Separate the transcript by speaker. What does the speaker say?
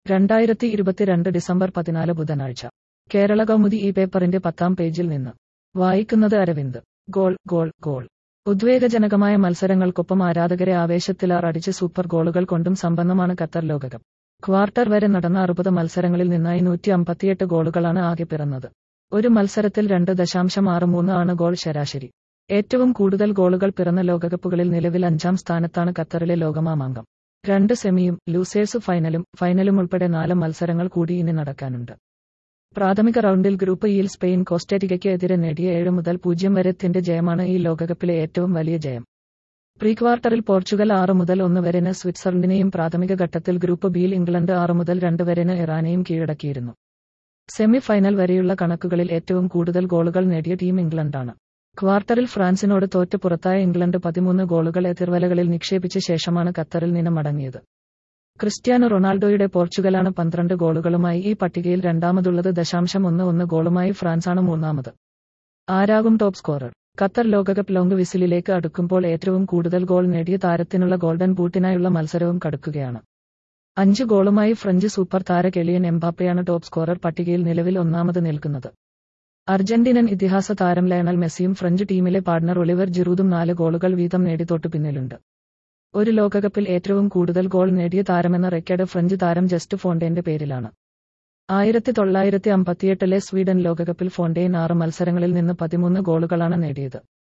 Speaker 1: രണ്ടായിരത്തി ഇരുപത്തിരണ്ട് ഡിസംബർ പതിനാല് ബുധനാഴ്ച കേരള കൗമുദി ഈ പേപ്പറിന്റെ പത്താം പേജിൽ നിന്ന് വായിക്കുന്നത് അരവിന്ദ് ഗോൾ ഗോൾ ഗോൾ ഉദ്വേഗജനകമായ മത്സരങ്ങൾക്കൊപ്പം ആരാധകരെ ആവേശത്തിലാറടിച്ച് സൂപ്പർ ഗോളുകൾ കൊണ്ടും സമ്പന്നമാണ് ഖത്തർ ലോകകപ്പ് ക്വാർട്ടർ വരെ നടന്ന അറുപത് മത്സരങ്ങളിൽ നിന്നായി നൂറ്റി അമ്പത്തിയെട്ട് ഗോളുകളാണ് ആകെ പിറന്നത് ഒരു മത്സരത്തിൽ രണ്ട് ദശാംശം ആറ് മൂന്ന് ആണ് ഗോൾ ശരാശരി ഏറ്റവും കൂടുതൽ ഗോളുകൾ പിറന്ന ലോകകപ്പുകളിൽ നിലവിൽ അഞ്ചാം സ്ഥാനത്താണ് ഖത്തറിലെ ലോകമാമാങ്കം രണ്ട് സെമിയും ലൂസേഴ്സ് ഫൈനലും ഫൈനലും ഉൾപ്പെടെ നാല് മത്സരങ്ങൾ കൂടി ഇനി നടക്കാനുണ്ട് പ്രാഥമിക റൗണ്ടിൽ ഗ്രൂപ്പ് ഇയിൽ സ്പെയിൻ കോസ്റ്ററിക്കയ്ക്ക് എതിരെ നേടിയ ഏഴ് മുതൽ പൂജ്യം വരെ ത്തിന്റെ ജയമാണ് ഈ ലോകകപ്പിലെ ഏറ്റവും വലിയ ജയം പ്രീ ക്വാർട്ടറിൽ പോർച്ചുഗൽ ആറ് മുതൽ ഒന്ന് വരെന് സ്വിറ്റ്സർലൻഡിനെയും പ്രാഥമിക ഘട്ടത്തിൽ ഗ്രൂപ്പ് ബിയിൽ ഇംഗ്ലണ്ട് ആറ് മുതൽ രണ്ട് വരെന് ഇറാനെയും കീഴടക്കിയിരുന്നു സെമി ഫൈനൽ വരെയുള്ള കണക്കുകളിൽ ഏറ്റവും കൂടുതൽ ഗോളുകൾ നേടിയ ടീം ഇംഗ്ലണ്ടാണ് ക്വാർട്ടറിൽ ഫ്രാൻസിനോട് തോറ്റ് പുറത്തായ ഇംഗ്ലണ്ട് പതിമൂന്ന് ഗോളുകൾ എതിർവലകളിൽ നിക്ഷേപിച്ച ശേഷമാണ് ഖത്തറിൽ നിന്ന് മടങ്ങിയത് ക്രിസ്ത്യാനോ റൊണാൾഡോയുടെ പോർച്ചുഗലാണ് പന്ത്രണ്ട് ഗോളുകളുമായി ഈ പട്ടികയിൽ രണ്ടാമതുള്ളത് ദശാംശം ഒന്ന് ഒന്ന് ഗോളുമായി ഫ്രാൻസാണ് മൂന്നാമത് ആരാകും ടോപ്പ് സ്കോറർ ഖത്തർ ലോകകപ്പ് ലോങ് വിസിലിലേക്ക് അടുക്കുമ്പോൾ ഏറ്റവും കൂടുതൽ ഗോൾ നേടിയ താരത്തിനുള്ള ഗോൾഡൻ ബൂട്ടിനായുള്ള മത്സരവും കടക്കുകയാണ് അഞ്ച് ഗോളുമായി ഫ്രഞ്ച് സൂപ്പർ താര കെളിയൻ എംബാപ്പയാണ് ടോപ്പ് സ്കോറർ പട്ടികയിൽ നിലവിൽ ഒന്നാമത് നിൽക്കുന്നത് അർജന്റീനൻ ഇതിഹാസ താരം ലയണൽ മെസ്സിയും ഫ്രഞ്ച് ടീമിലെ പാർട്ണർ ഒളിവർ ജിറൂദും നാല് ഗോളുകൾ വീതം നേടി തൊട്ടു പിന്നിലുണ്ട് ഒരു ലോകകപ്പിൽ ഏറ്റവും കൂടുതൽ ഗോൾ നേടിയ താരമെന്ന റെക്കോർഡ് ഫ്രഞ്ച് താരം ജസ്റ്റ് ഫോണ്ടേന്റെ പേരിലാണ് ആയിരത്തി തൊള്ളായിരത്തി അമ്പത്തിയെട്ടിലെ സ്വീഡൻ ലോകകപ്പിൽ ഫോണ്ടേൻ ആറ് മത്സരങ്ങളിൽ നിന്ന് പതിമൂന്ന് ഗോളുകളാണ് നേടിയത്